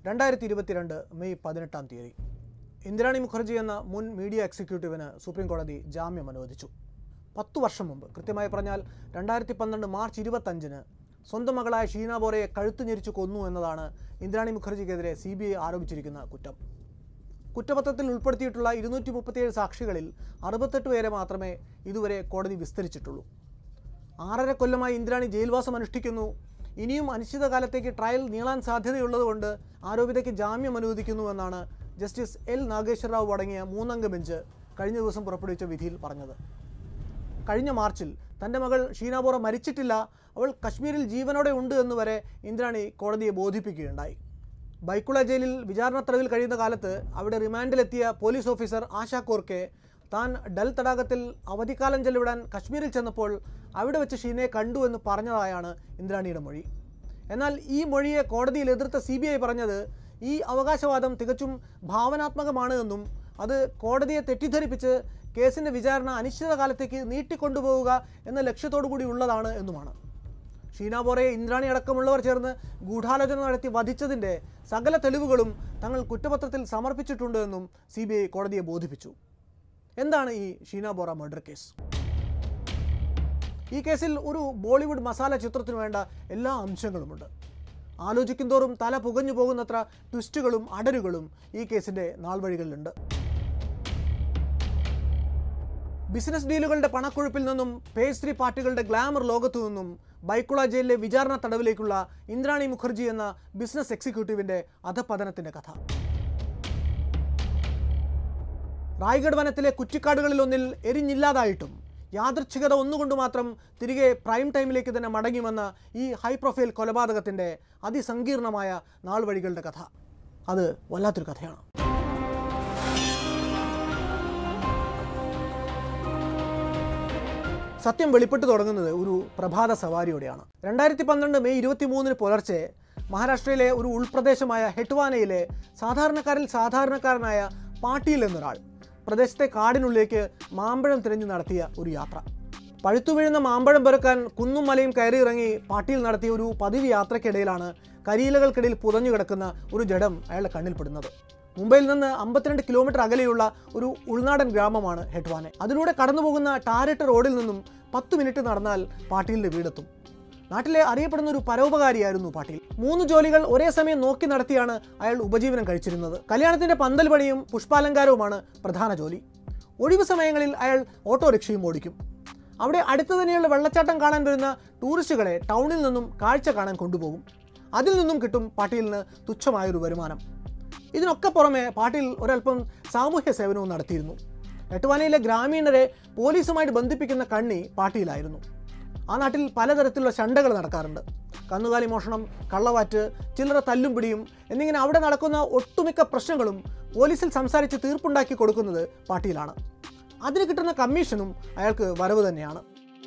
രണ്ടായിരത്തി ഇരുപത്തിരണ്ട് മെയ് പതിനെട്ടാം തീയതി ഇന്ദിരാണി മുഖർജി എന്ന മുൻ മീഡിയ എക്സിക്യൂട്ടീവിന് സുപ്രീം കോടതി ജാമ്യം അനുവദിച്ചു പത്തു വർഷം മുമ്പ് കൃത്യമായി പറഞ്ഞാൽ രണ്ടായിരത്തി പന്ത്രണ്ട് മാർച്ച് ഇരുപത്തഞ്ചിന് സ്വന്തം മകളായ ഷീന ബോറയെ കഴുത്ത് ഞെരിച്ചു കൊന്നു എന്നതാണ് ഇന്ദിരാണി മുഖർജിക്കെതിരെ സി ബി ഐ ആരോപിച്ചിരിക്കുന്ന കുറ്റം കുറ്റപത്രത്തിൽ ഉൾപ്പെടുത്തിയിട്ടുള്ള ഇരുന്നൂറ്റി മുപ്പത്തിയേഴ് സാക്ഷികളിൽ അറുപത്തെട്ട് പേരെ മാത്രമേ ഇതുവരെ കോടതി വിസ്തരിച്ചിട്ടുള്ളൂ ആറര കൊല്ലമായി ഇന്ദ്രാണി ജയിൽവാസം അനുഷ്ഠിക്കുന്നു ഇനിയും അനിശ്ചിതകാലത്തേക്ക് ട്രയൽ നീളാൻ സാധ്യതയുള്ളതുകൊണ്ട് ആരോപിതയ്ക്ക് ജാമ്യം അനുവദിക്കുന്നുവെന്നാണ് ജസ്റ്റിസ് എൽ നാഗേശ്വര റാവു അടങ്ങിയ മൂന്നംഗ ബെഞ്ച് കഴിഞ്ഞ ദിവസം പുറപ്പെടുവിച്ച വിധിയിൽ പറഞ്ഞത് കഴിഞ്ഞ മാർച്ചിൽ തൻ്റെ മകൾ ഷീന ബോറ മരിച്ചിട്ടില്ല അവൾ കശ്മീരിൽ ജീവനോടെ ഉണ്ട് എന്ന് വരെ ഇന്ദ്രാണി കോടതിയെ ബോധിപ്പിക്കുകയുണ്ടായി ബൈക്കുള ജയിലിൽ വിചാരണ തടവിൽ കഴിയുന്ന കാലത്ത് അവിടെ റിമാൻഡിലെത്തിയ പോലീസ് ഓഫീസർ ആശാ കോർക്കെ താൻ ഡൽ തടാകത്തിൽ അവധിക്കാലം ചെലവിടാൻ കശ്മീരിൽ ചെന്നപ്പോൾ അവിടെ വെച്ച് ഷീനയെ കണ്ടു എന്ന് പറഞ്ഞതായാണ് ഇന്ദ്രാണിയുടെ മൊഴി എന്നാൽ ഈ മൊഴിയെ കോടതിയിൽ എതിർത്ത സി ബി ഐ പറഞ്ഞത് ഈ അവകാശവാദം തികച്ചും ഭാവനാത്മകമാണ് എന്നും അത് കോടതിയെ തെറ്റിദ്ധരിപ്പിച്ച് കേസിൻ്റെ വിചാരണ അനിശ്ചിതകാലത്തേക്ക് നീട്ടിക്കൊണ്ടുപോവുക എന്ന ലക്ഷ്യത്തോടു കൂടി ഉള്ളതാണ് എന്നുമാണ് ഷീന ബോറയെ ഇന്ദ്രാണി അടക്കമുള്ളവർ ചേർന്ന് ഗൂഢാലോചന നടത്തി വധിച്ചതിൻ്റെ സകല തെളിവുകളും തങ്ങൾ കുറ്റപത്രത്തിൽ സമർപ്പിച്ചിട്ടുണ്ട് എന്നും സി ബി ഐ കോടതിയെ ബോധിപ്പിച്ചു എന്താണ് ഈ ഷീന ബോറ മർഡർ കേസ് ഈ കേസിൽ ഒരു ബോളിവുഡ് മസാല ചിത്രത്തിനു വേണ്ട എല്ലാ അംശങ്ങളുമുണ്ട് ആലോചിക്കും തോറും തല പുകഞ്ഞു പോകുന്നത്ര ട്വിസ്റ്റുകളും അടരുകളും ഈ കേസിൻ്റെ നാൾവഴികളിലുണ്ട് ബിസിനസ് ഡീലുകളുടെ പണക്കൊഴുപ്പിൽ നിന്നും പേസ്ത്രി പാർട്ടികളുടെ ഗ്ലാമർ ലോകത്തു നിന്നും ബൈക്കുള ജയിലിലെ വിചാരണ തടവിലേക്കുള്ള ഇന്ദ്രാണി മുഖർജി എന്ന ബിസിനസ് എക്സിക്യൂട്ടീവിന്റെ അധപതനത്തിന്റെ കഥ റായ്ഗഡ് വനത്തിലെ കുറ്റിക്കാടുകളിൽ ഒന്നിൽ എരിഞ്ഞില്ലാതായിട്ടും യാദൃച്ഛികത ഒന്നുകൊണ്ട് മാത്രം തിരികെ പ്രൈം ടൈമിലേക്ക് തന്നെ മടങ്ങിവന്ന ഈ ഹൈ പ്രൊഫൈൽ കൊലപാതകത്തിന്റെ അതിസങ്കീർണമായ നാൾവഴികളുടെ കഥ അത് വല്ലാത്തൊരു കഥയാണ് സത്യം വെളിപ്പെട്ടു തുടങ്ങുന്നത് ഒരു പ്രഭാത സവാരിയോടെയാണ് രണ്ടായിരത്തി പന്ത്രണ്ട് മെയ് ഇരുപത്തി മൂന്നിന് പുലർച്ചെ മഹാരാഷ്ട്രയിലെ ഒരു ഉൾപ്രദേശമായ ഹെട്വാനയിലെ സാധാരണക്കാരിൽ സാധാരണക്കാരനായ പാട്ടീൽ എന്നൊരാൾ പ്രദേശത്തെ കാടിനുള്ളിലേക്ക് മാമ്പഴം തിരഞ്ഞു നടത്തിയ ഒരു യാത്ര പഴുത്തു വീഴുന്ന മാമ്പഴം പെറുക്കാൻ കുന്നും മലയും കയറി ഇറങ്ങി പാട്ടിയിൽ നടത്തിയ ഒരു പതിവ് യാത്രക്കിടയിലാണ് കരിയിലകൾക്കിടയിൽ പുതഞ്ഞു കിടക്കുന്ന ഒരു ജഡം അയാളുടെ കണ്ണിൽപ്പെടുന്നത് മുംബൈയിൽ നിന്ന് അമ്പത്തിരണ്ട് കിലോമീറ്റർ അകലെയുള്ള ഒരു ഉൾനാടൻ ഗ്രാമമാണ് ഹെഡ്വാനെ അതിലൂടെ കടന്നുപോകുന്ന ടാരറ്റ് റോഡിൽ നിന്നും പത്ത് മിനിറ്റ് നടന്നാൽ പാട്ടീലിന്റെ വീടെത്തും നാട്ടിലെ അറിയപ്പെടുന്ന ഒരു പരോപകാരിയായിരുന്നു പാട്ടീൽ മൂന്ന് ജോലികൾ ഒരേ സമയം നോക്കി നടത്തിയാണ് അയാൾ ഉപജീവനം കഴിച്ചിരുന്നത് കല്യാണത്തിന്റെ പന്തൽ പണിയും പുഷ്പാലങ്കാരവുമാണ് പ്രധാന ജോലി ഒഴിവ് സമയങ്ങളിൽ അയാൾ ഓട്ടോറിക്ഷയും ഓടിക്കും അവിടെ അടുത്ത് തന്നെയുള്ള വെള്ളച്ചാട്ടം കാണാൻ വരുന്ന ടൂറിസ്റ്റുകളെ ടൗണിൽ നിന്നും കാഴ്ച കാണാൻ കൊണ്ടുപോകും അതിൽ നിന്നും കിട്ടും പാട്ടീലിന് തുച്ഛമായൊരു വരുമാനം ഇതിനൊക്കെ പുറമെ പാട്ടീൽ ഒരല്പം സാമൂഹ്യ സേവനവും നടത്തിയിരുന്നു എട്ടുവാനയിലെ ഗ്രാമീണരെ പോലീസുമായിട്ട് ബന്ധിപ്പിക്കുന്ന കണ്ണി പാട്ടിയിലായിരുന്നു ആ നാട്ടിൽ പലതരത്തിലുള്ള ശണ്ടകൾ നടക്കാറുണ്ട് കന്നുകാലി മോഷണം കള്ളവാറ്റ് ചില്ലറ തല്ലും പിടിയും എന്നിങ്ങനെ അവിടെ നടക്കുന്ന ഒട്ടുമിക്ക പ്രശ്നങ്ങളും പോലീസിൽ സംസാരിച്ച് തീർപ്പുണ്ടാക്കി കൊടുക്കുന്നത് പാട്ടിയിലാണ് അതിന് കിട്ടുന്ന കമ്മീഷനും അയാൾക്ക് വരവ് തന്നെയാണ്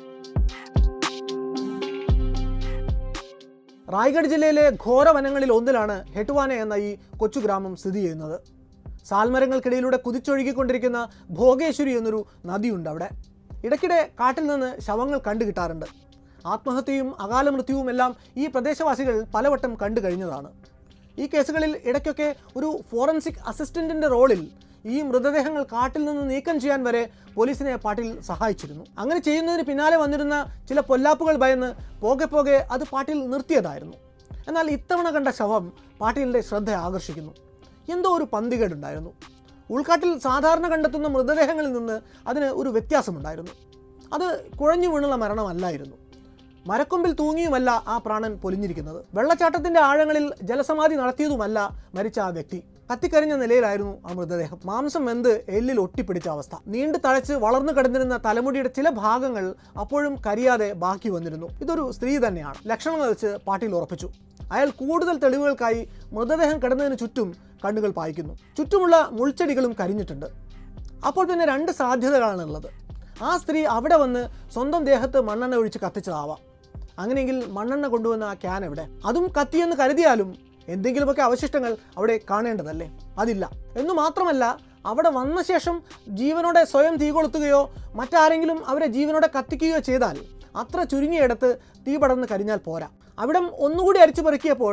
റായ്ഗഡ് ജില്ലയിലെ ഘോര വനങ്ങളിൽ ഒന്നിലാണ് ഹെട്ടുവാന എന്ന ഈ കൊച്ചു ഗ്രാമം സ്ഥിതി ചെയ്യുന്നത് സാൽമരങ്ങൾക്കിടയിലൂടെ കുതിച്ചൊഴുകിക്കൊണ്ടിരിക്കുന്ന ഭോഗേശ്വരി എന്നൊരു നദിയുണ്ട് അവിടെ ഇടയ്ക്കിടെ കാട്ടിൽ നിന്ന് ശവങ്ങൾ കണ്ടു കിട്ടാറുണ്ട് ആത്മഹത്യയും അകാല മൃത്യുവും എല്ലാം ഈ പ്രദേശവാസികൾ പലവട്ടം കണ്ടു കഴിഞ്ഞതാണ് ഈ കേസുകളിൽ ഇടയ്ക്കൊക്കെ ഒരു ഫോറൻസിക് അസിസ്റ്റന്റിന്റെ റോളിൽ ഈ മൃതദേഹങ്ങൾ കാട്ടിൽ നിന്ന് നീക്കം ചെയ്യാൻ വരെ പോലീസിനെ പാട്ടിൽ സഹായിച്ചിരുന്നു അങ്ങനെ ചെയ്യുന്നതിന് പിന്നാലെ വന്നിരുന്ന ചില പൊല്ലാപ്പുകൾ ഭയന്ന് പോകെ പോകെ അത് പാട്ടിൽ നിർത്തിയതായിരുന്നു എന്നാൽ ഇത്തവണ കണ്ട ശവം പാട്ടീലിൻ്റെ ശ്രദ്ധ ആകർഷിക്കുന്നു എന്തോ ഒരു പന്തികേടുണ്ടായിരുന്നു ഉൾക്കാട്ടിൽ സാധാരണ കണ്ടെത്തുന്ന മൃതദേഹങ്ങളിൽ നിന്ന് അതിന് ഒരു വ്യത്യാസമുണ്ടായിരുന്നു അത് കുഴഞ്ഞു വീണുള്ള മരണമല്ലായിരുന്നു മരക്കൊമ്പിൽ തൂങ്ങിയുമല്ല ആ പ്രാണൻ പൊലിഞ്ഞിരിക്കുന്നത് വെള്ളച്ചാട്ടത്തിന്റെ ആഴങ്ങളിൽ ജലസമാധി നടത്തിയതുമല്ല മരിച്ച ആ വ്യക്തി കത്തിക്കരിഞ്ഞ നിലയിലായിരുന്നു ആ മൃതദേഹം മാംസം വെന്ത് എല്ലിൽ ഒട്ടിപ്പിടിച്ച അവസ്ഥ നീണ്ടു തഴച്ച് വളർന്നു കിടന്നിരുന്ന തലമുടിയുടെ ചില ഭാഗങ്ങൾ അപ്പോഴും കരിയാതെ ബാക്കി വന്നിരുന്നു ഇതൊരു സ്ത്രീ തന്നെയാണ് ലക്ഷണങ്ങൾ വെച്ച് പാട്ടിൽ ഉറപ്പിച്ചു അയാൾ കൂടുതൽ തെളിവുകൾക്കായി മൃതദേഹം കിടന്നതിന് ചുറ്റും കണ്ണുകൾ പായിക്കുന്നു ചുറ്റുമുള്ള മുൾച്ചെടികളും കരിഞ്ഞിട്ടുണ്ട് അപ്പോൾ പിന്നെ രണ്ട് സാധ്യതകളാണുള്ളത് ആ സ്ത്രീ അവിടെ വന്ന് സ്വന്തം ദേഹത്ത് മണ്ണെണ്ണ ഒഴിച്ച് കത്തിച്ചതാവാം അങ്ങനെയെങ്കിൽ മണ്ണെണ്ണ കൊണ്ടുവന്ന ആ ക്യാൻ എവിടെ അതും കത്തിയെന്ന് കരുതിയാലും എന്തെങ്കിലുമൊക്കെ അവശിഷ്ടങ്ങൾ അവിടെ കാണേണ്ടതല്ലേ അതില്ല എന്നു മാത്രമല്ല അവിടെ വന്ന ശേഷം ജീവനോടെ സ്വയം തീ കൊളുത്തുകയോ മറ്റാരെങ്കിലും അവരെ ജീവനോടെ കത്തിക്കുകയോ ചെയ്താൽ അത്ര ചുരുങ്ങിയിടത്ത് തീ പടർന്ന് കരിഞ്ഞാൽ പോരാ അവിടം ഒന്നുകൂടി അരിച്ചു പെറുക്കിയപ്പോൾ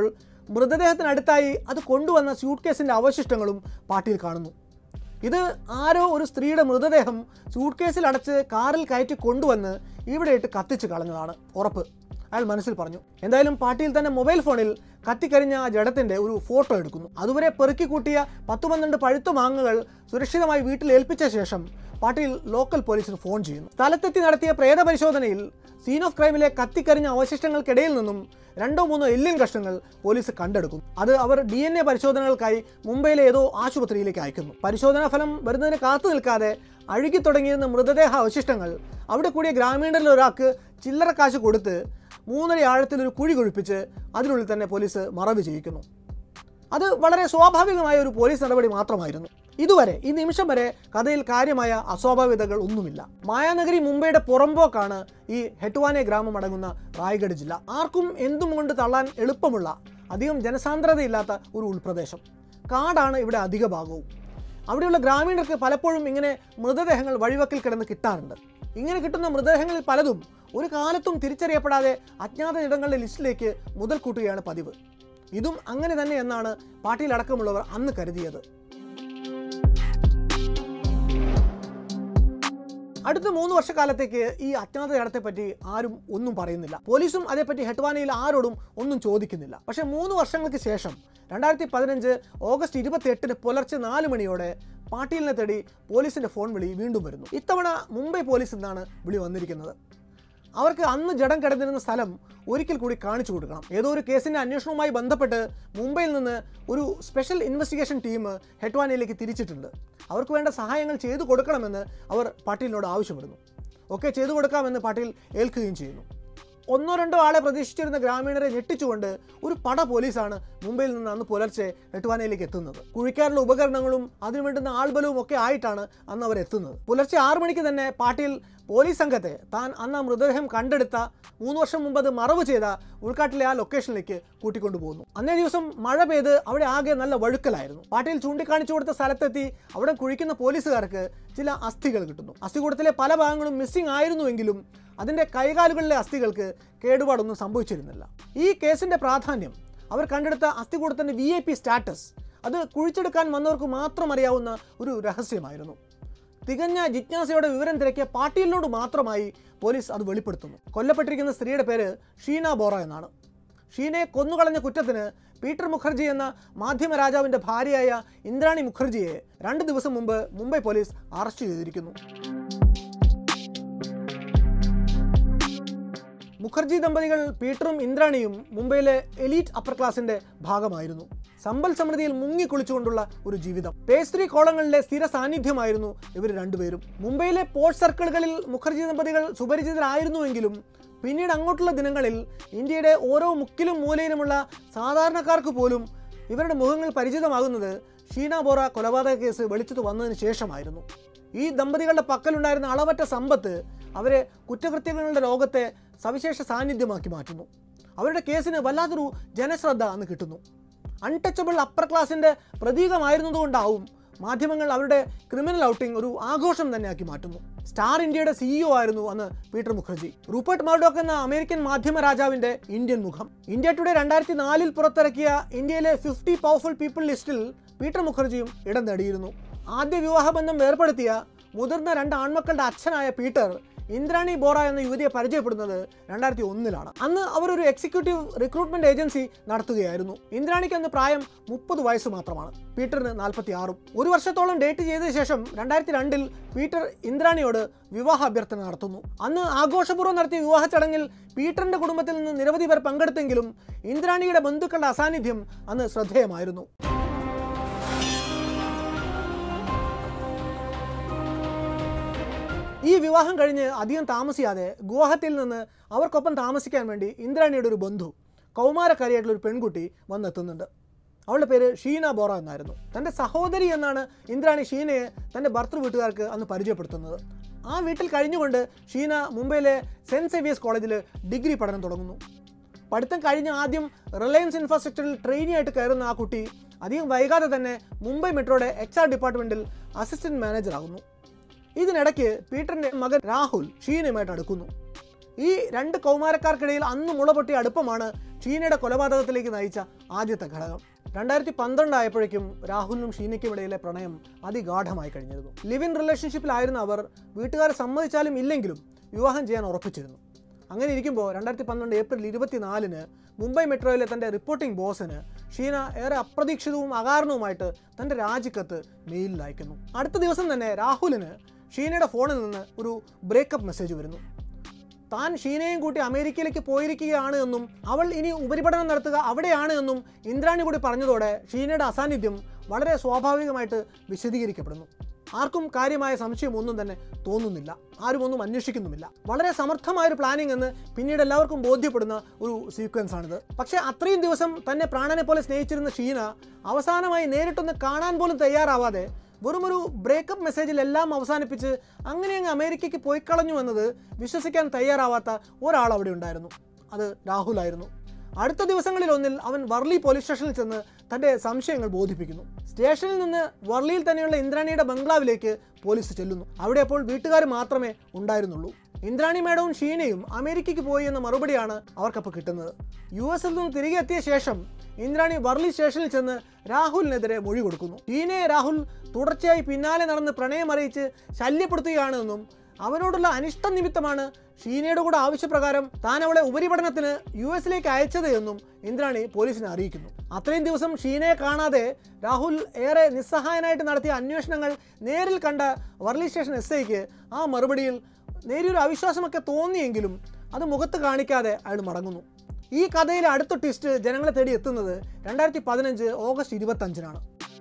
മൃതദേഹത്തിനടുത്തായി അത് കൊണ്ടുവന്ന സ്യൂട്ട് കേസിൻ്റെ അവശിഷ്ടങ്ങളും പാട്ടിയിൽ കാണുന്നു ഇത് ആരോ ഒരു സ്ത്രീയുടെ മൃതദേഹം സൂട്ട് കേസിൽ അടച്ച് കാറിൽ കയറ്റി കൊണ്ടുവന്ന് ഇവിടെ ഇട്ട് കത്തിച്ച് കളഞ്ഞതാണ് ഉറപ്പ് അയാൾ മനസ്സിൽ പറഞ്ഞു എന്തായാലും പാട്ടിയിൽ തന്നെ മൊബൈൽ ഫോണിൽ കത്തിക്കരിഞ്ഞ ആ ജഡത്തിന്റെ ഒരു ഫോട്ടോ എടുക്കുന്നു അതുവരെ പെറുക്കി കൂട്ടിയ പത്ത് പന്ത്രണ്ട് പഴുത്ത മാങ്ങകൾ സുരക്ഷിതമായി വീട്ടിൽ ഏൽപ്പിച്ച ശേഷം പാട്ടീൽ ലോക്കൽ പോലീസിന് ഫോൺ ചെയ്യുന്നു സ്ഥലത്തെത്തി നടത്തിയ പ്രേത പരിശോധനയിൽ സീൻ ഓഫ് ക്രൈമിലെ കത്തിക്കരിഞ്ഞ അവശിഷ്ടങ്ങൾക്കിടയിൽ നിന്നും രണ്ടോ മൂന്നോ എല്ലിൻ കഷ്ണങ്ങൾ പോലീസ് കണ്ടെടുക്കും അത് അവർ ഡി എൻ എ പരിശോധനകൾക്കായി മുംബൈയിലെ ഏതോ ആശുപത്രിയിലേക്ക് അയക്കുന്നു പരിശോധനാ ഫലം വരുന്നതിന് കാത്തു നിൽക്കാതെ അഴുകി തുടങ്ങിയിരുന്ന മൃതദേഹ അവശിഷ്ടങ്ങൾ അവിടെ കൂടിയ ഗ്രാമീണരിൽ ഒരാൾക്ക് ചില്ലറ കാശ് കൊടുത്ത് മൂന്നര ആഴത്തിൽ ഒരു കുഴി കുഴിപ്പിച്ച് അതിനുള്ളിൽ തന്നെ പോലീസ് മറവ് ചെയ്യിക്കുന്നു അത് വളരെ സ്വാഭാവികമായ ഒരു പോലീസ് നടപടി മാത്രമായിരുന്നു ഇതുവരെ ഈ നിമിഷം വരെ കഥയിൽ കാര്യമായ അസ്വാഭാവികതകൾ ഒന്നുമില്ല മായാനഗരി മുംബൈയുടെ പുറമ്പോക്കാണ് ഈ ഹെട്ടുവാനെ ഗ്രാമം അടങ്ങുന്ന റായ്ഗഡ് ജില്ല ആർക്കും എന്തും കൊണ്ട് തള്ളാൻ എളുപ്പമുള്ള അധികം ജനസാന്ദ്രതയില്ലാത്ത ഒരു ഉൾപ്രദേശം കാടാണ് ഇവിടെ അധിക ഭാഗവും അവിടെയുള്ള ഗ്രാമീണർക്ക് പലപ്പോഴും ഇങ്ങനെ മൃതദേഹങ്ങൾ വഴിവക്കിൽ കിടന്ന് കിട്ടാറുണ്ട് ഇങ്ങനെ കിട്ടുന്ന മൃതദേഹങ്ങളിൽ പലതും ഒരു കാലത്തും തിരിച്ചറിയപ്പെടാതെ അജ്ഞാത ഇടങ്ങളുടെ ലിസ്റ്റിലേക്ക് മുതൽ കൂട്ടുകയാണ് പതിവ് ഇതും അങ്ങനെ തന്നെ എന്നാണ് പാർട്ടിയിലടക്കമുള്ളവർ അന്ന് കരുതിയത് അടുത്ത മൂന്ന് വർഷക്കാലത്തേക്ക് ഈ അജ്ഞാത ജഡത്തെ പറ്റി ആരും ഒന്നും പറയുന്നില്ല പോലീസും അതേപ്പറ്റി ഹെട്വാനയിൽ ആരോടും ഒന്നും ചോദിക്കുന്നില്ല പക്ഷേ മൂന്ന് വർഷങ്ങൾക്ക് ശേഷം രണ്ടായിരത്തി പതിനഞ്ച് ഓഗസ്റ്റ് ഇരുപത്തി എട്ടിന് പുലർച്ചെ നാല് മണിയോടെ പാട്ടീലിനെ തേടി പോലീസിന്റെ ഫോൺ വിളി വീണ്ടും വരുന്നു ഇത്തവണ മുംബൈ പോലീസ് എന്നാണ് വിളി വന്നിരിക്കുന്നത് അവർക്ക് അന്ന് ജഡം കിടന്നിരുന്ന സ്ഥലം ഒരിക്കൽ കൂടി കാണിച്ചു കൊടുക്കണം ഏതോ ഒരു കേസിന്റെ അന്വേഷണവുമായി ബന്ധപ്പെട്ട് മുംബൈയിൽ നിന്ന് ഒരു സ്പെഷ്യൽ ഇൻവെസ്റ്റിഗേഷൻ ടീം ഹെട്വാനയിലേക്ക് തിരിച്ചിട്ടുണ്ട് അവർക്ക് വേണ്ട സഹായങ്ങൾ ചെയ്തു കൊടുക്കണമെന്ന് അവർ പാട്ടീലിനോട് ആവശ്യപ്പെടുന്നു ഒക്കെ ചെയ്തു കൊടുക്കാമെന്ന് പാട്ടീൽ ഏൽക്കുകയും ചെയ്യുന്നു ഒന്നോ രണ്ടോ ആളെ പ്രതീക്ഷിച്ചിരുന്ന ഗ്രാമീണരെ ഞെട്ടിച്ചുകൊണ്ട് ഒരു പട പോലീസാണ് മുംബൈയിൽ നിന്ന് അന്ന് പുലർച്ചെ നെട്ടുവാനയിലേക്ക് എത്തുന്നത് കുഴിക്കാനുള്ള ഉപകരണങ്ങളും അതിനു വേണ്ടുന്ന ആൾബലവും ഒക്കെ ആയിട്ടാണ് അന്ന് അവർ എത്തുന്നത് പുലർച്ചെ ആറു മണിക്ക് തന്നെ പാട്ടീൽ പോലീസ് സംഘത്തെ താൻ അന്ന് ആ മൃതദേഹം കണ്ടെടുത്ത മൂന്ന് വർഷം മുമ്പ് അത് മറവ് ചെയ്ത ഉൾക്കാട്ടിലെ ആ ലൊക്കേഷനിലേക്ക് കൂട്ടിക്കൊണ്ടു പോകുന്നു അന്നേ ദിവസം മഴ പെയ്ത് അവിടെ ആകെ നല്ല വഴുക്കലായിരുന്നു പാട്ടീൽ ചൂണ്ടിക്കാണിച്ചു കൊടുത്ത സ്ഥലത്തെത്തി അവിടെ കുഴിക്കുന്ന പോലീസുകാർക്ക് ചില അസ്ഥികൾ കിട്ടുന്നു അസ്ഥികൂടത്തിലെ പല ഭാഗങ്ങളും മിസ്സിംഗ് ആയിരുന്നുവെങ്കിലും അതിൻ്റെ കൈകാലുകളിലെ അസ്ഥികൾക്ക് കേടുപാടൊന്നും സംഭവിച്ചിരുന്നില്ല ഈ കേസിൻ്റെ പ്രാധാന്യം അവർ കണ്ടെടുത്ത അസ്ഥികൂടത്തിൻ്റെ വി ഐ പി സ്റ്റാറ്റസ് അത് കുഴിച്ചെടുക്കാൻ വന്നവർക്ക് മാത്രം അറിയാവുന്ന ഒരു രഹസ്യമായിരുന്നു തികഞ്ഞ ജിജ്ഞാസയോടെ വിവരം തിരക്കിയ പാട്ടീലിനോട് മാത്രമായി പോലീസ് അത് വെളിപ്പെടുത്തുന്നു കൊല്ലപ്പെട്ടിരിക്കുന്ന സ്ത്രീയുടെ പേര് ഷീന ബോറ എന്നാണ് ഷീനയെ കൊന്നുകളഞ്ഞ കുറ്റത്തിന് പീറ്റർ മുഖർജി എന്ന മാധ്യമ രാജാവിൻ്റെ ഭാര്യയായ ഇന്ദ്രാണി മുഖർജിയെ രണ്ട് ദിവസം മുമ്പ് മുംബൈ പോലീസ് അറസ്റ്റ് ചെയ്തിരിക്കുന്നു മുഖർജി ദമ്പതികൾ പീറ്ററും ഇന്ദ്രാണിയും മുംബൈയിലെ എലീറ്റ് അപ്പർ ക്ലാസിന്റെ ഭാഗമായിരുന്നു സമ്പൽ സമൃദ്ധിയിൽ മുങ്ങിക്കുളിച്ചുകൊണ്ടുള്ള ഒരു ജീവിതം പേസ്ത്രി കോളങ്ങളിലെ സ്ഥിര സാന്നിധ്യമായിരുന്നു ഇവർ രണ്ടുപേരും മുംബൈയിലെ പോർട്ട് സർക്കിളുകളിൽ മുഖർജി ദമ്പതികൾ സുപരിചിതരായിരുന്നുവെങ്കിലും പിന്നീട് അങ്ങോട്ടുള്ള ദിനങ്ങളിൽ ഇന്ത്യയുടെ ഓരോ മുക്കിലും മൂലയിലുമുള്ള സാധാരണക്കാർക്ക് പോലും ഇവരുടെ മുഖങ്ങൾ പരിചിതമാകുന്നത് ഷീന ബോറ കൊലപാതക കേസ് വെളിച്ചത്ത് വന്നതിന് ശേഷമായിരുന്നു ഈ ദമ്പതികളുടെ പക്കലുണ്ടായിരുന്ന അളവറ്റ സമ്പത്ത് അവരെ കുറ്റകൃത്യങ്ങളുടെ ലോകത്തെ സവിശേഷ സാന്നിധ്യമാക്കി മാറ്റുന്നു അവരുടെ കേസിന് വല്ലാത്തൊരു ജനശ്രദ്ധ അന്ന് കിട്ടുന്നു അൺടച്ചബിൾ അപ്പർ ക്ലാസിൻ്റെ പ്രതീകമായിരുന്നതുകൊണ്ടാവും മാധ്യമങ്ങൾ അവരുടെ ക്രിമിനൽ ഔട്ടിംഗ് ഒരു ആഘോഷം തന്നെയാക്കി മാറ്റുന്നു സ്റ്റാർ ഇന്ത്യയുടെ സിഇഒ ആയിരുന്നു അന്ന് പീറ്റർ മുഖർജി റൂപ്പർട്ട് മർഡോക്ക് എന്ന അമേരിക്കൻ മാധ്യമ രാജാവിന്റെ ഇന്ത്യൻ മുഖം ഇന്ത്യ ടുഡേ രണ്ടായിരത്തി നാലിൽ പുറത്തിറക്കിയ ഇന്ത്യയിലെ ഫിഫ്റ്റി പവർഫുൾ പീപ്പിൾ ലിസ്റ്റിൽ പീറ്റർ മുഖർജിയും ഇടം നേടിയിരുന്നു ആദ്യ വിവാഹബന്ധം വേർപ്പെടുത്തിയ മുതിർന്ന രണ്ട് ആൺമക്കളുടെ അച്ഛനായ പീറ്റർ ഇന്ദ്രാണി ബോറ എന്ന യുവതിയെ പരിചയപ്പെടുന്നത് രണ്ടായിരത്തി ഒന്നിലാണ് അന്ന് അവർ ഒരു എക്സിക്യൂട്ടീവ് റിക്രൂട്ട്മെന്റ് ഏജൻസി നടത്തുകയായിരുന്നു ഇന്ദ്രാണിക്ക് അന്ന് പ്രായം മുപ്പത് വയസ്സ് മാത്രമാണ് പീറ്ററിന് നാൽപ്പത്തി ആറും ഒരു വർഷത്തോളം ഡേറ്റ് ചെയ്ത ശേഷം രണ്ടായിരത്തി രണ്ടിൽ പീറ്റർ ഇന്ദ്രാണിയോട് വിവാഹ അഭ്യർത്ഥന നടത്തുന്നു അന്ന് ആഘോഷപൂർവ്വം നടത്തിയ വിവാഹ ചടങ്ങിൽ പീറ്ററിന്റെ കുടുംബത്തിൽ നിന്ന് നിരവധി പേർ പങ്കെടുത്തെങ്കിലും ഇന്ദ്രാണിയുടെ ബന്ധുക്കളുടെ അസാന്നിധ്യം അന്ന് ശ്രദ്ധേയമായിരുന്നു ഈ വിവാഹം കഴിഞ്ഞ് അധികം താമസിയാതെ ഗുവാഹത്തിയിൽ നിന്ന് അവർക്കൊപ്പം താമസിക്കാൻ വേണ്ടി ഇന്ദ്രാണിയുടെ ഒരു ബന്ധു കൗമാരക്കാരിയായിട്ടുള്ള ഒരു പെൺകുട്ടി വന്നെത്തുന്നുണ്ട് അവളുടെ പേര് ഷീന ബോറ എന്നായിരുന്നു തൻ്റെ സഹോദരി എന്നാണ് ഇന്ദ്രാണി ഷീനയെ തൻ്റെ ഭർത്തൃ വീട്ടുകാർക്ക് അന്ന് പരിചയപ്പെടുത്തുന്നത് ആ വീട്ടിൽ കഴിഞ്ഞുകൊണ്ട് ഷീന മുംബൈയിലെ സെൻറ്റ് സേവിയേഴ്സ് കോളേജിൽ ഡിഗ്രി പഠനം തുടങ്ങുന്നു പഠിത്തം കഴിഞ്ഞ് ആദ്യം റിലയൻസ് ഇൻഫ്രാസ്ട്രക്ചറിൽ ട്രെയിനി ആയിട്ട് കയറുന്ന ആ കുട്ടി അധികം വൈകാതെ തന്നെ മുംബൈ മെട്രോയുടെ എച്ച് ആർ ഡിപ്പാർട്ട്മെൻറ്റിൽ അസിസ്റ്റന്റ് മാനേജർ ആകുന്നു ഇതിനിടയ്ക്ക് പീറ്ററിന്റെ മകൻ രാഹുൽ ഷീനയുമായിട്ട് അടുക്കുന്നു ഈ രണ്ട് കൗമാരക്കാർക്കിടയിൽ അന്ന് മുളപൊട്ടിയ അടുപ്പമാണ് ഷീനയുടെ കൊലപാതകത്തിലേക്ക് നയിച്ച ആദ്യത്തെ ഘടകം രണ്ടായിരത്തി പന്ത്രണ്ട് ആയപ്പോഴേക്കും രാഹുലിനും ഷീനയ്ക്കും ഇടയിലെ പ്രണയം അതിഗാഠമായി കഴിഞ്ഞിരുന്നു ലിവ് ഇൻ റിലേഷൻഷിപ്പിലായിരുന്ന അവർ വീട്ടുകാർ സമ്മതിച്ചാലും ഇല്ലെങ്കിലും വിവാഹം ചെയ്യാൻ ഉറപ്പിച്ചിരുന്നു അങ്ങനെ ഇരിക്കുമ്പോൾ രണ്ടായിരത്തി പന്ത്രണ്ട് ഏപ്രിൽ ഇരുപത്തിനാലിന് മുംബൈ മെട്രോയിലെ തൻ്റെ റിപ്പോർട്ടിംഗ് ബോസിന് ഷീന ഏറെ അപ്രതീക്ഷിതവും അകാരണവുമായിട്ട് തൻ്റെ രാജിക്കത്ത് മെയിലിൽ അയക്കുന്നു അടുത്ത ദിവസം തന്നെ രാഹുലിന് ഷീനയുടെ ഫോണിൽ നിന്ന് ഒരു ബ്രേക്കപ്പ് മെസ്സേജ് വരുന്നു താൻ ഷീനയും കൂട്ടി അമേരിക്കയിലേക്ക് പോയിരിക്കുകയാണ് എന്നും അവൾ ഇനി ഉപരിപഠനം നടത്തുക അവിടെയാണ് എന്നും ഇന്ദ്രാണി കൂടി പറഞ്ഞതോടെ ഷീനയുടെ അസാന്നിധ്യം വളരെ സ്വാഭാവികമായിട്ട് വിശദീകരിക്കപ്പെടുന്നു ആർക്കും കാര്യമായ സംശയമൊന്നും തന്നെ തോന്നുന്നില്ല ആരും ഒന്നും അന്വേഷിക്കുന്നുമില്ല വളരെ സമർത്ഥമായ ഒരു പ്ലാനിംഗ് എന്ന് പിന്നീട് എല്ലാവർക്കും ബോധ്യപ്പെടുന്ന ഒരു സീക്വൻസ് ആണിത് പക്ഷേ അത്രയും ദിവസം തന്നെ പ്രാണനെ പോലെ സ്നേഹിച്ചിരുന്ന ഷീന അവസാനമായി നേരിട്ടൊന്ന് കാണാൻ പോലും തയ്യാറാവാതെ വെറുമൊരു ബ്രേക്കപ്പ് മെസ്സേജിൽ എല്ലാം അവസാനിപ്പിച്ച് അങ്ങനെ അങ്ങ് അമേരിക്കയ്ക്ക് പോയി കളഞ്ഞു എന്നത് വിശ്വസിക്കാൻ തയ്യാറാവാത്ത ഒരാൾ അവിടെ ഉണ്ടായിരുന്നു അത് രാഹുലായിരുന്നു അടുത്ത ദിവസങ്ങളിൽ ഒന്നിൽ അവൻ വർലി പോലീസ് സ്റ്റേഷനിൽ ചെന്ന് തൻ്റെ സംശയങ്ങൾ ബോധിപ്പിക്കുന്നു സ്റ്റേഷനിൽ നിന്ന് വർലിയിൽ തന്നെയുള്ള ഇന്ദ്രാണിയുടെ ബംഗ്ലാവിലേക്ക് പോലീസ് ചെല്ലുന്നു അവിടെ അപ്പോൾ വീട്ടുകാർ മാത്രമേ ഉണ്ടായിരുന്നുള്ളൂ ഇന്ദ്രാണി മേഡവും ഷീനയും അമേരിക്കയ്ക്ക് പോയി എന്ന മറുപടിയാണ് അവർക്കപ്പോൾ കിട്ടുന്നത് യു എസിൽ നിന്ന് തിരികെ എത്തിയ ശേഷം ഇന്ദ്രാണി വർലി സ്റ്റേഷനിൽ ചെന്ന് രാഹുലിനെതിരെ മൊഴി കൊടുക്കുന്നു ഷീനയെ രാഹുൽ തുടർച്ചയായി പിന്നാലെ നടന്ന് പ്രണയം അറിയിച്ച് ശല്യപ്പെടുത്തുകയാണ് എന്നും അവനോടുള്ള അനിഷ്ട നിമിത്തമാണ് ഷീനയുടെ കൂടെ ആവശ്യപ്രകാരം താൻ അവളെ ഉപരിപഠനത്തിന് യു എസിലേക്ക് അയച്ചത് എന്നും ഇന്ദ്രാണി പോലീസിനെ അറിയിക്കുന്നു അത്രയും ദിവസം ഷീനയെ കാണാതെ രാഹുൽ ഏറെ നിസ്സഹായനായിട്ട് നടത്തിയ അന്വേഷണങ്ങൾ നേരിൽ കണ്ട വർലി സ്റ്റേഷൻ എസ് ഐക്ക് ആ മറുപടിയിൽ നേരിയൊരു അവിശ്വാസമൊക്കെ തോന്നിയെങ്കിലും അത് മുഖത്ത് കാണിക്കാതെ അയാൾ മടങ്ങുന്നു ഈ കഥയിലെ അടുത്ത ട്വിസ്റ്റ് ജനങ്ങളെ തേടി എത്തുന്നത് രണ്ടായിരത്തി പതിനഞ്ച് ഓഗസ്റ്റ് ഇരുപത്തഞ്ചിനാണ്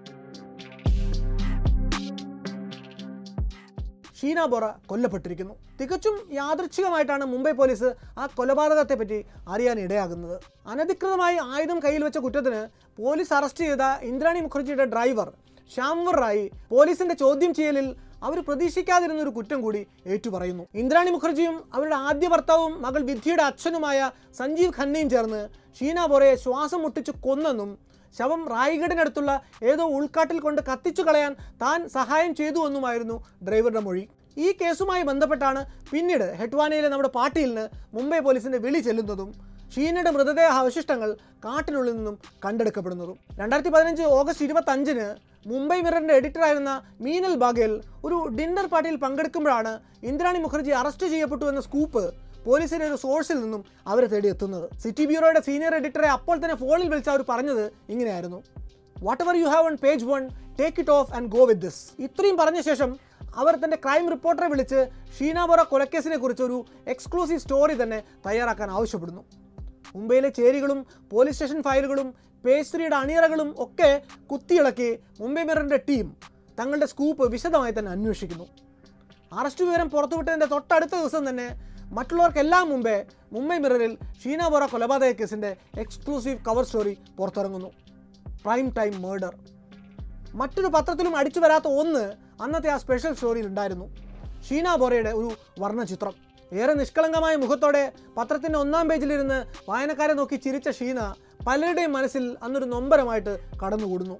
ഷീന ബോറ കൊല്ലപ്പെട്ടിരിക്കുന്നു തികച്ചും യാദൃച്ഛികമായിട്ടാണ് മുംബൈ പോലീസ് ആ കൊലപാതകത്തെ പറ്റി അറിയാൻ ഇടയാകുന്നത് അനധികൃതമായി ആയുധം കയ്യിൽ വെച്ച കുറ്റത്തിന് പോലീസ് അറസ്റ്റ് ചെയ്ത ഇന്ദ്രാണി മുഖർജിയുടെ ഡ്രൈവർ ശ്യാംവർ റായി പോലീസിന്റെ ചോദ്യം ചെയ്യലിൽ അവർ പ്രതീക്ഷിക്കാതിരുന്ന ഒരു കുറ്റം കൂടി ഏറ്റുപറയുന്നു ഇന്ദ്രാണി മുഖർജിയും അവരുടെ ആദ്യ ഭർത്താവും മകൾ വിദ്യയുടെ അച്ഛനുമായ സഞ്ജീവ് ഖന്നയും ചേർന്ന് ഷീന ബോറയെ ശ്വാസം മുട്ടിച്ച് കൊന്നെന്നും ശവം റായ്ഗഡിനടുത്തുള്ള ഏതോ ഉൾക്കാട്ടിൽ കൊണ്ട് കത്തിച്ചു കളയാൻ താൻ സഹായം ചെയ്തു എന്നുമായിരുന്നു ഡ്രൈവറുടെ മൊഴി ഈ കേസുമായി ബന്ധപ്പെട്ടാണ് പിന്നീട് ഹെട്വാനയിലെ നമ്മുടെ പാട്ടീലിന് മുംബൈ പോലീസിന്റെ വിളി ചെല്ലുന്നതും ഷീനയുടെ മൃതദേഹ അവശിഷ്ടങ്ങൾ കാട്ടിനുള്ളിൽ നിന്നും കണ്ടെടുക്കപ്പെടുന്നതും രണ്ടായിരത്തി പതിനഞ്ച് ഓഗസ്റ്റ് ഇരുപത്തഞ്ചിന് മുംബൈ മിററിന്റെ എഡിറ്ററായിരുന്ന മീനൽ ബാഗേൽ ഒരു ഡിന്നർ പാർട്ടിയിൽ പങ്കെടുക്കുമ്പോഴാണ് ഇന്ദ്രാണി മുഖർജി അറസ്റ്റ് ചെയ്യപ്പെട്ടു എന്ന സ്കൂപ്പ് പോലീസിന്റെ ഒരു സോഴ്സിൽ നിന്നും അവരെ തേടി എത്തുന്നത് സിറ്റി ബ്യൂറോയുടെ സീനിയർ എഡിറ്ററെ അപ്പോൾ തന്നെ ഫോണിൽ വിളിച്ച് അവർ പറഞ്ഞത് ഇങ്ങനെയായിരുന്നു whatever you have on page one take it off and go with this ഇത്രയും പറഞ്ഞ ശേഷം അവർ തന്റെ ക്രൈം റിപ്പോർട്ടറെ വിളിച്ച് ഷീനാബോറ കൊലക്കേസിനെ കുറിച്ച് ഒരു എക്സ്ക്ലൂസീവ് സ്റ്റോറി തന്നെ തയ്യാറാക്കാൻ ആവശ്യപ്പെടുന്നു മുംബൈയിലെ ചേരികളും പോലീസ് സ്റ്റേഷൻ ഫയലുകളും പേസ്ത്രിയുടെ അണിയറകളും ഒക്കെ കുത്തിയിളക്കി മുംബൈ മിററിന്റെ ടീം തങ്ങളുടെ സ്കൂപ്പ് വിശദമായി തന്നെ അന്വേഷിക്കുന്നു അറസ്റ്റ് വിവരം പുറത്തുവിട്ടതിൻ്റെ തൊട്ടടുത്ത ദിവസം തന്നെ മറ്റുള്ളവർക്കെല്ലാം മുമ്പേ മുംബൈ മിററിൽ ഷീന ബോറ കൊലപാതക കേസിൻ്റെ എക്സ്ക്ലൂസീവ് കവർ സ്റ്റോറി പുറത്തിറങ്ങുന്നു പ്രൈം ടൈം മേർഡർ മറ്റൊരു പത്രത്തിലും അടിച്ചു വരാത്ത ഒന്ന് അന്നത്തെ ആ സ്പെഷ്യൽ സ്റ്റോറിയിൽ ഉണ്ടായിരുന്നു ഷീന ബോറയുടെ ഒരു വർണ്ണചിത്രം ഏറെ നിഷ്കളങ്കമായ മുഖത്തോടെ പത്രത്തിൻ്റെ ഒന്നാം പേജിലിരുന്ന് വായനക്കാരെ നോക്കി ചിരിച്ച ഷീന പലരുടെയും മനസ്സിൽ അന്നൊരു നൊമ്പരമായിട്ട് കടന്നുകൂടുന്നു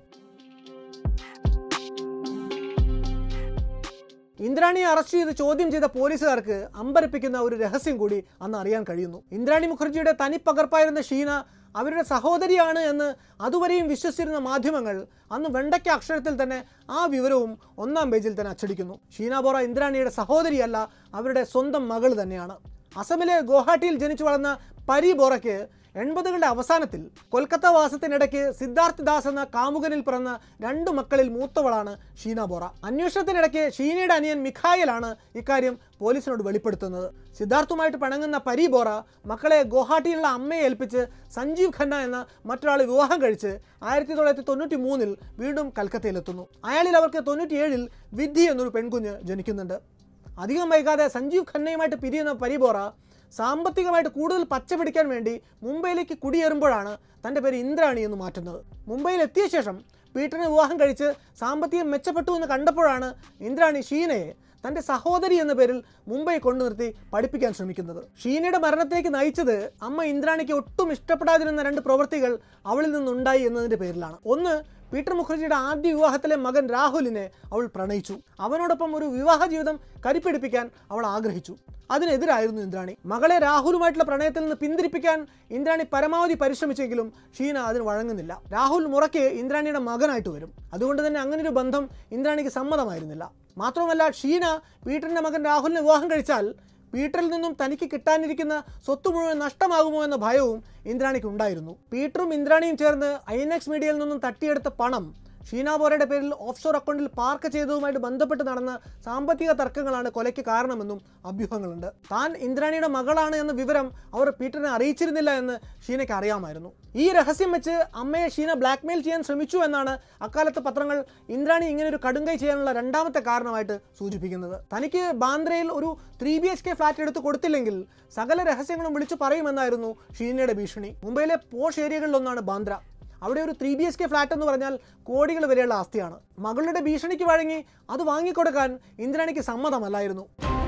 ഇന്ദ്രാണിയെ അറസ്റ്റ് ചെയ്ത് ചോദ്യം ചെയ്ത പോലീസുകാർക്ക് അമ്പരപ്പിക്കുന്ന ഒരു രഹസ്യം കൂടി അന്ന് അറിയാൻ കഴിയുന്നു ഇന്ദ്രാണി മുഖർജിയുടെ തനിപ്പകർപ്പായിരുന്ന ഷീന അവരുടെ സഹോദരിയാണ് എന്ന് അതുവരെയും വിശ്വസിച്ചിരുന്ന മാധ്യമങ്ങൾ അന്ന് വെണ്ടയ്ക്ക അക്ഷരത്തിൽ തന്നെ ആ വിവരവും ഒന്നാം പേജിൽ തന്നെ അച്ചടിക്കുന്നു ഷീന ബോറ ഇന്ദ്രാണിയുടെ സഹോദരിയല്ല അവരുടെ സ്വന്തം മകൾ തന്നെയാണ് അസമിലെ ഗുവാഹട്ടിയിൽ ജനിച്ചു വളർന്ന പരി ബോറയ്ക്ക് എൺപതുകളുടെ അവസാനത്തിൽ കൊൽക്കത്ത വാസത്തിനിടയ്ക്ക് സിദ്ധാർത്ഥ് ദാസ് എന്ന കാമുകനിൽ പിറന്ന രണ്ടു മക്കളിൽ മൂത്തവളാണ് ഷീന ബോറ അന്വേഷണത്തിനിടയ്ക്ക് ഷീനയുടെ അനിയൻ മിഖായലാണ് ഇക്കാര്യം പോലീസിനോട് വെളിപ്പെടുത്തുന്നത് സിദ്ധാർത്ഥുമായിട്ട് പണങ്ങുന്ന പരി ബോറ മക്കളെ ഗുവാഹട്ടിയിലുള്ള അമ്മയെ ഏൽപ്പിച്ച് സഞ്ജീവ് ഖന്ന എന്ന മറ്റൊരാളെ വിവാഹം കഴിച്ച് ആയിരത്തി തൊള്ളായിരത്തി തൊണ്ണൂറ്റി മൂന്നിൽ വീണ്ടും കൽക്കത്തയിലെത്തുന്നു അയാളിൽ അവർക്ക് തൊണ്ണൂറ്റിയേഴിൽ വിദ്ധി എന്നൊരു പെൺകുഞ്ഞ് ജനിക്കുന്നുണ്ട് അധികം വൈകാതെ സഞ്ജീവ് ഖന്നയുമായിട്ട് പിരിയുന്ന പരിബോറ സാമ്പത്തികമായിട്ട് കൂടുതൽ പച്ച പിടിക്കാൻ വേണ്ടി മുംബൈയിലേക്ക് കുടിയേറുമ്പോഴാണ് തൻ്റെ പേര് ഇന്ദ്രാണി എന്ന് മാറ്റുന്നത് മുംബൈയിൽ എത്തിയ ശേഷം പീറ്ററിനെ വിവാഹം കഴിച്ച് സാമ്പത്തികം മെച്ചപ്പെട്ടു എന്ന് കണ്ടപ്പോഴാണ് ഇന്ദ്രാണി ഷീനയെ തൻ്റെ സഹോദരി എന്ന പേരിൽ മുംബൈ കൊണ്ടു നിർത്തി പഠിപ്പിക്കാൻ ശ്രമിക്കുന്നത് ഷീനയുടെ മരണത്തിലേക്ക് നയിച്ചത് അമ്മ ഇന്ദ്രാണിക്ക് ഒട്ടും ഇഷ്ടപ്പെടാതിരുന്ന രണ്ട് പ്രവൃത്തികൾ അവളിൽ നിന്നുണ്ടായി എന്നതിൻ്റെ പേരിലാണ് ഒന്ന് പീറ്റർ മുഖർജിയുടെ ആദ്യ വിവാഹത്തിലെ മകൻ രാഹുലിനെ അവൾ പ്രണയിച്ചു അവനോടൊപ്പം ഒരു വിവാഹ ജീവിതം കരിപ്പിടിപ്പിക്കാൻ അവൾ ആഗ്രഹിച്ചു അതിനെതിരായിരുന്നു ഇന്ദ്രാണി മകളെ രാഹുലുമായിട്ടുള്ള പ്രണയത്തിൽ നിന്ന് പിന്തിരിപ്പിക്കാൻ ഇന്ദ്രാണി പരമാവധി പരിശ്രമിച്ചെങ്കിലും ഷീന അതിന് വഴങ്ങുന്നില്ല രാഹുൽ മുറയ്ക്ക് ഇന്ദ്രാണിയുടെ മകനായിട്ട് വരും അതുകൊണ്ട് തന്നെ അങ്ങനെ ഒരു ബന്ധം ഇന്ദ്രാണിക്ക് സമ്മതമായിരുന്നില്ല മാത്രമല്ല ഷീന പീറ്ററിന്റെ മകൻ രാഹുലിനെ വിവാഹം കഴിച്ചാൽ പീറ്ററിൽ നിന്നും തനിക്ക് കിട്ടാനിരിക്കുന്ന സ്വത്ത് മുഴുവൻ നഷ്ടമാകുമോ എന്ന ഭയവും ഇന്ദ്രാണിക്ക് ഉണ്ടായിരുന്നു പീറ്ററും ഇന്ദ്രാണിയും ചേർന്ന് ഐനെക്സ് മീഡിയയിൽ നിന്നും തട്ടിയെടുത്ത പണം ഷീന ബോറയുടെ പേരിൽ ഓഫ്ഷോർ അക്കൗണ്ടിൽ പാർക്ക് ചെയ്തതുമായിട്ട് ബന്ധപ്പെട്ട് നടന്ന സാമ്പത്തിക തർക്കങ്ങളാണ് കൊലയ്ക്ക് കാരണമെന്നും അഭ്യൂഹങ്ങളുണ്ട് താൻ ഇന്ദ്രാണിയുടെ മകളാണ് എന്ന വിവരം അവർ പീറ്ററിനെ അറിയിച്ചിരുന്നില്ല എന്ന് ഷീനയ്ക്ക് അറിയാമായിരുന്നു ഈ രഹസ്യം വെച്ച് അമ്മയെ ഷീന ബ്ലാക്ക്മെയിൽ ചെയ്യാൻ ശ്രമിച്ചു എന്നാണ് അക്കാലത്ത് പത്രങ്ങൾ ഇന്ദ്രാണി ഇങ്ങനെ ഒരു കടുങ്കൈ ചെയ്യാനുള്ള രണ്ടാമത്തെ കാരണമായിട്ട് സൂചിപ്പിക്കുന്നത് തനിക്ക് ബാന്ദ്രയിൽ ഒരു three B H K flat എടുത്ത് കൊടുത്തില്ലെങ്കിൽ സകല രഹസ്യങ്ങളും വിളിച്ചു പറയുമെന്നായിരുന്നു ഷീനയുടെ ഭീഷണി മുംബൈയിലെ പോഷ് ഏരിയകളിലൊന്നാണ് ബാന്ദ്ര അവിടെ ഒരു three B H K flat എന്ന് പറഞ്ഞാൽ കോടികൾ വരെയുള്ള ആസ്തിയാണ് മകളുടെ ഭീഷണിക്ക് വഴങ്ങി അത് വാങ്ങിക്കൊടുക്കാൻ ഇന്ദ്രാണിക്ക് സമ്മതമല്ലായിരുന്നു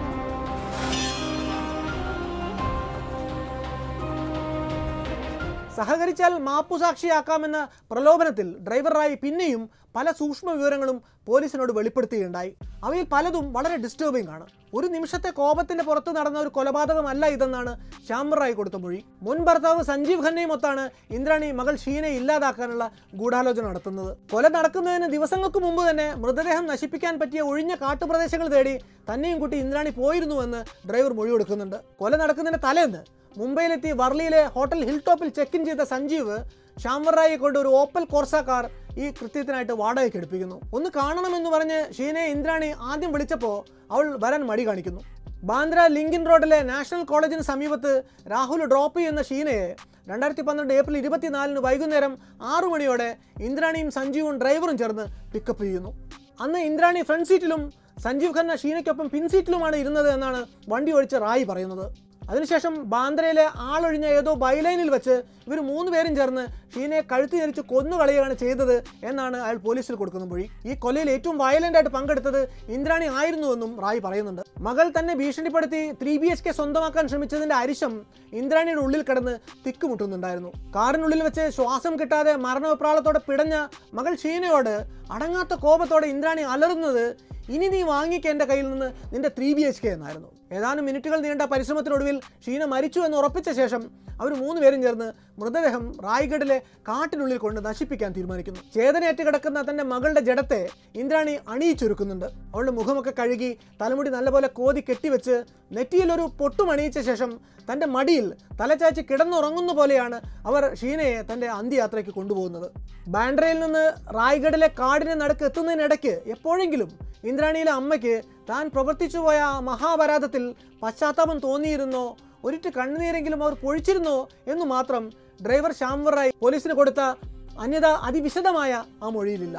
സഹകരിച്ചാൽ മാപ്പുസാക്ഷിയാക്കാമെന്ന പ്രലോഭനത്തിൽ ഡ്രൈവറായി പിന്നെയും പല സൂക്ഷ്മ വിവരങ്ങളും പോലീസിനോട് വെളിപ്പെടുത്തുകയുണ്ടായി അവയിൽ പലതും വളരെ ഡിസ്റ്റർബിംഗ് ആണ് ഒരു നിമിഷത്തെ കോപത്തിന്റെ പുറത്ത് നടന്ന ഒരു കൊലപാതകമല്ല ഇതെന്നാണ് ശ്യാംബറായി കൊടുത്ത മൊഴി മുൻ ഭർത്താവ് സഞ്ജീവ് ഖന്നയും ഒത്താണ് ഇന്ദ്രാണി മകൾ ഷീനെ ഇല്ലാതാക്കാനുള്ള ഗൂഢാലോചന നടത്തുന്നത് കൊല നടക്കുന്നതിന് ദിവസങ്ങൾക്ക് മുമ്പ് തന്നെ മൃതദേഹം നശിപ്പിക്കാൻ പറ്റിയ ഒഴിഞ്ഞ കാട്ടുപ്രദേശങ്ങൾ തേടി തന്നെയും കൂട്ടി ഇന്ദ്രാണി പോയിരുന്നുവെന്ന് ഡ്രൈവർ മൊഴി കൊടുക്കുന്നുണ്ട് കൊല നടക്കുന്നതിന് തലേന്ന് മുംബൈയിലെത്തി വർളിയിലെ hotel hill top check in ചെയ്ത സഞ്ജീവ് ശ്യാംവറായെ കൊണ്ട് ഒരു ഓപ്പൽ കോർസ കാർ ഈ കൃത്യത്തിനായിട്ട് വാടകയ്ക്ക് എടുപ്പിക്കുന്നു ഒന്ന് കാണണമെന്ന് പറഞ്ഞ് ഷീനയെ ഇന്ദ്രാണി ആദ്യം വിളിച്ചപ്പോൾ അവൾ വരാൻ മടി കാണിക്കുന്നു ബാന്ദ്ര ലിങ്കിൻ റോഡിലെ നാഷണൽ കോളേജിന് സമീപത്ത് രാഹുൽ ഡ്രോപ്പ് ചെയ്യുന്ന ഷീനയെ രണ്ടായിരത്തി പന്ത്രണ്ട് ഏപ്രിൽ ഇരുപത്തിനാലിന് വൈകുന്നേരം ആറു മണിയോടെ ഇന്ദ്രാണിയും സഞ്ജീവും ഡ്രൈവറും ചേർന്ന് പിക്കപ്പ് ചെയ്യുന്നു അന്ന് ഇന്ദ്രാണി ഫ്രണ്ട് സീറ്റിലും സഞ്ജീവ് ഖന്ന ഷീനയ്ക്കൊപ്പം പിൻസീറ്റിലുമാണ് ഇരുന്നത് എന്നാണ് വണ്ടി ഓടിച്ച റായി പറയുന്നത് അതിനുശേഷം ബാന്ദ്രയിലെ ആളൊഴിഞ്ഞ ഏതോ ബൈലൈനിൽ വെച്ച് ഇവർ മൂന്ന് പേരും ചേർന്ന് ഷീനയെ കഴുത്തി ഞെരിച്ച് കൊന്നുകളയുകയാണ് ചെയ്തത് എന്നാണ് അയാൾ പോലീസിൽ കൊടുക്കുന്ന മൊഴി ഈ കൊലയിൽ ഏറ്റവും വയലന്റ് ആയിട്ട് പങ്കെടുത്തത് ഇന്ദ്രാണി ആയിരുന്നുവെന്നും റായ് പറയുന്നുണ്ട് മകൾ തന്നെ ഭീഷണിപ്പെടുത്തി ത്രീ ബി എച്ച് കെ സ്വന്തമാക്കാൻ ശ്രമിച്ചതിന്റെ അരിശം ഇന്ദ്രാണിയുടെ ഉള്ളിൽ കിടന്ന് തിക്കുമുട്ടുന്നുണ്ടായിരുന്നു കാറിനുള്ളിൽ വെച്ച് ശ്വാസം കിട്ടാതെ മരണവിപ്രാളത്തോടെ പിടഞ്ഞ മകൾ ഷീനയോട് അടങ്ങാത്ത കോപത്തോടെ ഇന്ദ്രാണി അലറുന്നത് ഇനി നീ വാങ്ങിക്ക എൻ്റെ കയ്യിൽ നിന്ന് നിന്റെ ത്രീ ബി എച്ച് കെ എന്നായിരുന്നു ഏതാനും മിനിറ്റുകൾ നീണ്ട പരിശ്രമത്തിനൊടുവിൽ ഷീന മരിച്ചു എന്ന് ഉറപ്പിച്ച ശേഷം അവർ മൂന്ന് പേരും ചേർന്ന് മൃതദേഹം റായ്ഗഡിലെ കാട്ടിനുള്ളിൽ കൊണ്ട് നശിപ്പിക്കാൻ തീരുമാനിക്കുന്നു ചേതനയേറ്റ് കിടക്കുന്ന തന്റെ മകളുടെ ജഡത്തെ ഇന്ദ്രാണി അണിയിച്ചൊരുക്കുന്നുണ്ട് അവളുടെ മുഖമൊക്കെ കഴുകി തലമുടി നല്ലപോലെ കോതി കെട്ടിവെച്ച് നെറ്റിയിൽ ഒരു പൊട്ടും അണിയിച്ച ശേഷം തന്റെ മടിയിൽ തലചാച്ചി കിടന്നുറങ്ങുന്ന പോലെയാണ് അവർ ഷീനയെ തന്റെ അന്ത്യയാത്രയ്ക്ക് കൊണ്ടുപോകുന്നത് ബാൻഡ്രയിൽ നിന്ന് റായ്ഗഡിലെ കാടിന് നടുക്ക് എത്തുന്നതിനിടയ്ക്ക് എപ്പോഴെങ്കിലും ഇന്ദ്രാണിയിലെ അമ്മയ്ക്ക് താൻ പ്രവർത്തിച്ചു പോയ ആ മഹാപരാധത്തിൽ പശ്ചാത്താപം തോന്നിയിരുന്നോ ഒരിറ്റ് കണ്ണുനീരെങ്കിലും അവർ പൊഴിച്ചിരുന്നോ എന്ന് മാത്രം ഡ്രൈവർ ശ്യാംവറായി പോലീസിന് കൊടുത്ത അന്യത അതിവിശദമായ ആ മൊഴിയിലില്ല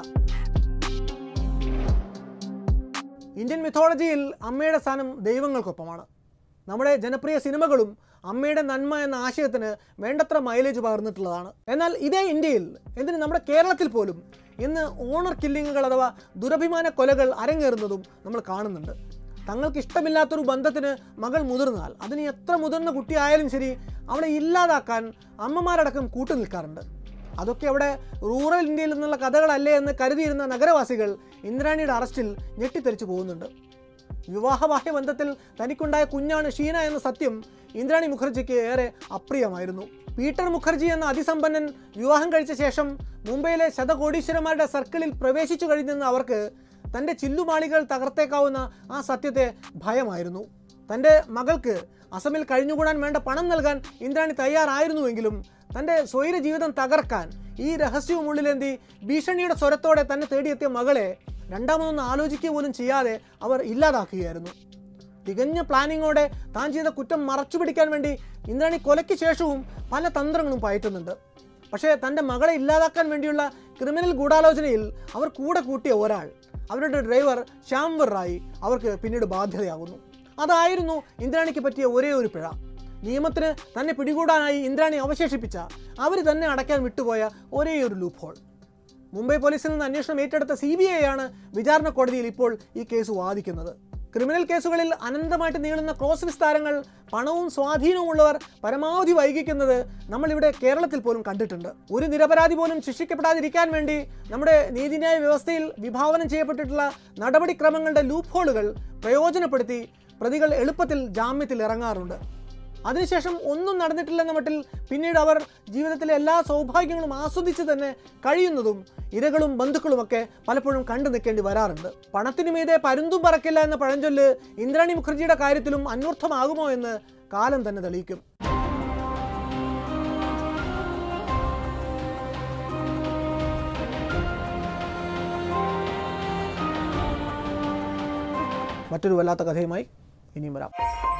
ഇന്ത്യൻ മിഥോളജിയിൽ അമ്മയുടെ സ്ഥാനം ദൈവങ്ങൾക്കൊപ്പമാണ് നമ്മുടെ ജനപ്രിയ സിനിമകളും അമ്മയുടെ നന്മ എന്ന ആശയത്തിന് വേണ്ടത്ര മൈലേജ് പകർന്നിട്ടുള്ളതാണ് എന്നാൽ ഇതേ ഇന്ത്യയിൽ എന്തിന് നമ്മുടെ കേരളത്തിൽ പോലും ഇന്ന് ഓണർ കില്ലിങ്ങുകൾ അഥവാ ദുരഭിമാന കൊലകൾ അരങ്ങേറുന്നതും നമ്മൾ കാണുന്നുണ്ട് തങ്ങൾക്ക് ഇഷ്ടമില്ലാത്തൊരു ബന്ധത്തിന് മകൾ മുതിർന്നാൽ അതിന് എത്ര മുതിർന്ന കുട്ടിയായാലും ശരി അവളെ ഇല്ലാതാക്കാൻ അമ്മമാരടക്കം കൂട്ടു നിൽക്കാറുണ്ട് അതൊക്കെ അവിടെ റൂറൽ ഇന്ത്യയിൽ നിന്നുള്ള കഥകളല്ലേ എന്ന് കരുതിയിരുന്ന നഗരവാസികൾ ഇന്ദ്രാണിയുടെ അറസ്റ്റിൽ ഞെട്ടിത്തെറിച്ചു പോകുന്നുണ്ട് വിവാഹബാഹ്യ ബന്ധത്തിൽ തനിക്കുണ്ടായ കുഞ്ഞാണ് ഷീന എന്ന സത്യം ഇന്ദ്രാണി മുഖർജിക്ക് ഏറെ അപ്രിയമായിരുന്നു പീറ്റർ മുഖർജി എന്ന അതിസമ്പന്നൻ വിവാഹം കഴിച്ച ശേഷം മുംബൈയിലെ ശതകോടീശ്വരന്മാരുടെ സർക്കിളിൽ പ്രവേശിച്ചു കഴിഞ്ഞെന്ന് അവർക്ക് തൻ്റെ ചില്ലുമാളികൾ തകർത്തേക്കാവുന്ന ആ സത്യത്തെ ഭയമായിരുന്നു തൻ്റെ മകൾക്ക് അസമിൽ കഴിഞ്ഞുകൂടാൻ വേണ്ട പണം നൽകാൻ ഇന്ദ്രാണി തയ്യാറായിരുന്നുവെങ്കിലും തൻ്റെ സ്വൈര ജീവിതം തകർക്കാൻ ഈ രഹസ്യവും ഉള്ളിലേന്തി ഭീഷണിയുടെ സ്വരത്തോടെ തന്നെ തേടിയെത്തിയ മകളെ രണ്ടാമതൊന്നും ആലോചിക്കുക പോലും ചെയ്യാതെ അവർ ഇല്ലാതാക്കുകയായിരുന്നു തികഞ്ഞ പ്ലാനിങ്ങോടെ താൻ ചെയ്ത കുറ്റം മറച്ചു പിടിക്കാൻ വേണ്ടി ഇന്ദ്രാണി കൊലയ്ക്ക് ശേഷവും പല തന്ത്രങ്ങളും പയറ്റുന്നുണ്ട് പക്ഷേ തൻ്റെ മകളെ ഇല്ലാതാക്കാൻ വേണ്ടിയുള്ള ക്രിമിനൽ ഗൂഢാലോചനയിൽ അവർ കൂടെ കൂട്ടിയ ഒരാൾ അവരുടെ ഡ്രൈവർ ശ്യാംവർ റായി അവർക്ക് പിന്നീട് ബാധ്യതയാകുന്നു അതായിരുന്നു ഇന്ദ്രാണിക്ക് പറ്റിയ ഒരേ ഒരു പിഴ നിയമത്തിന് തന്നെ പിടികൂടാനായി ഇന്ദ്രാണി അവശേഷിപ്പിച്ച അവർ തന്നെ അടയ്ക്കാൻ വിട്ടുപോയ ഒരേ ഒരു ലൂപ്പ് ഹോൾ മുംബൈ പോലീസിൽ നിന്ന് അന്വേഷണം ഏറ്റെടുത്ത സി ബി ഐ ആണ് വിചാരണ കോടതിയിൽ ഇപ്പോൾ ഈ കേസ് വാദിക്കുന്നത് ക്രിമിനൽ കേസുകളിൽ അനന്തമായിട്ട് നീളുന്ന ക്രോസ് വിസ്താരങ്ങൾ പണവും സ്വാധീനവും ഉള്ളവർ പരമാവധി വൈകിക്കുന്നത് നമ്മളിവിടെ കേരളത്തിൽ പോലും കണ്ടിട്ടുണ്ട് ഒരു നിരപരാധി പോലും ശിക്ഷിക്കപ്പെടാതിരിക്കാൻ വേണ്ടി നമ്മുടെ നീതിന്യായ വ്യവസ്ഥയിൽ വിഭാവനം ചെയ്യപ്പെട്ടിട്ടുള്ള നടപടിക്രമങ്ങളുടെ ലൂപ്പ് ഹോളുകൾ പ്രയോജനപ്പെടുത്തി പ്രതികൾ എളുപ്പത്തിൽ ജാമ്യത്തിൽ ഇറങ്ങാറുണ്ട് അതിനുശേഷം ഒന്നും നടന്നിട്ടില്ലെന്ന മട്ടിൽ പിന്നീട് അവർ ജീവിതത്തിലെ എല്ലാ സൗഭാഗ്യങ്ങളും ആസ്വദിച്ച് തന്നെ കഴിയുന്നതും ഇരകളും ബന്ധുക്കളുമൊക്കെ പലപ്പോഴും കണ്ടു നിൽക്കേണ്ടി വരാറുണ്ട് പണത്തിനു മീതെ പരുന്തും പറക്കില്ല എന്ന പഴഞ്ചൊല്ല് ഇന്ദ്രാണി മുഖർജിയുടെ കാര്യത്തിലും അന്വർത്ഥമാകുമോ എന്ന് കാലം തന്നെ തെളിയിക്കും മറ്റൊരു വല്ലാത്ത കഥയുമായി ഇനിയും വരാം